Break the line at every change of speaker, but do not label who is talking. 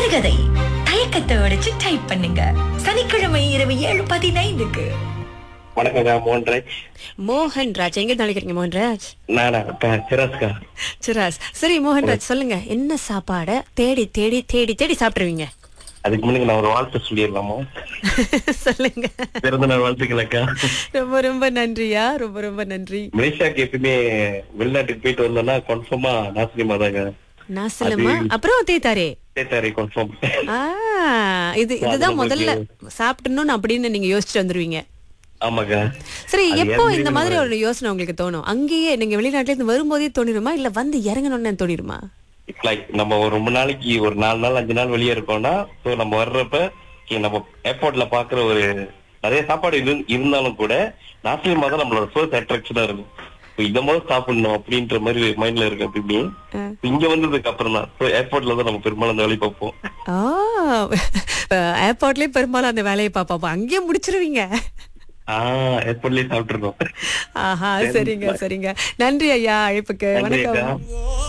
விடுகதை தயக்கத்தை உடைச்சு டைப் பண்ணுங்க சனிக்கிழமை இரவு ஏழு பதினைந்துக்கு
வணக்கங்க மோகன்ராஜ்
மோகன் ராஜ் எங்க நினைக்கிறீங்க மோகன்ராஜ்
நானா அக்கா சிராஸ்கா
சிராஸ் சரி மோகன்ராஜ் சொல்லுங்க என்ன சாப்பாட தேடி தேடி தேடி தேடி சாப்பிடுவீங்க
அதுக்கு முன்னாடி நான் ஒரு வாழ்த்து சொல்லிடலாமா
சொல்லுங்க
பிறந்த நாள் வாழ்த்துக்கள் அக்கா
ரொம்ப ரொம்ப நன்றியா ரொம்ப ரொம்ப நன்றி
மலேசியாக்கு எப்பயுமே வெளிநாட்டுக்கு போயிட்டு வந்தோம்னா கன்ஃபார்மா நாசினிமா தாங்க
நாசலமா அப்புறம் தேத்தாரே
சேத்தாரி கன்ஃபார்ம்
ஆ இது இதுதான் முதல்ல சாப்பிடணும்னு அப்படின்னு நீங்க யோசிச்சுட்டு வந்துருவீங்க
ஆமாக்கா
சரி
அது
எப்போ
ஏன்
இந்த
தெரியுமா?
மாதிரி ஒரு யோசனை உங்களுக்கு தோணும் அங்கேயே நீங்க வெளிநாட்டுல இருந்து வரும்போதே தோணிருமா இல்ல வந்து இறங்கணும்னு தோணிருமா
லைக் நம்ம ஒரு ரொம்ப நாளைக்கு ஒரு நாலு நாள் அஞ்சு நாள் வெளியே இருக்கோம்னா சோ நம்ம வர்றப்ப okay, நம்ம ஏர்போர்ட்ல பாக்குற ஒரு நிறைய சாப்பாடு இரு- இருந்தாலும் கூட நாசினிமா தான் நம்மளோட ஃபர்ஸ்ட் அட்ராக்ஷனா இருக்கும் So, இத முதல் சாப்பிடணும் அப்படின்ற மாதிரி மைண்ட்ல இருக்கு அப்படி
ஆ.
இங்க வந்ததுக்கு அப்புறம் தான் ஏர்போர்ட்ல தான் நம்ம பெரும்பாலும் அந்த வேலையை பார்ப்போம்
ஏர்போர்ட்லயே பெரும்பாலும் அந்த வேலையை பாப்பா அங்கேயே முடிச்சிருவீங்க
ஆஹ் ஏர்போர்ட்லயே சாப்பிட்டுருக்கோம்
ஆஹா சரிங்க சரிங்க நன்றி ஐயா அழைப்புக்கு
நன்றி
வணக்கம்
அக்கா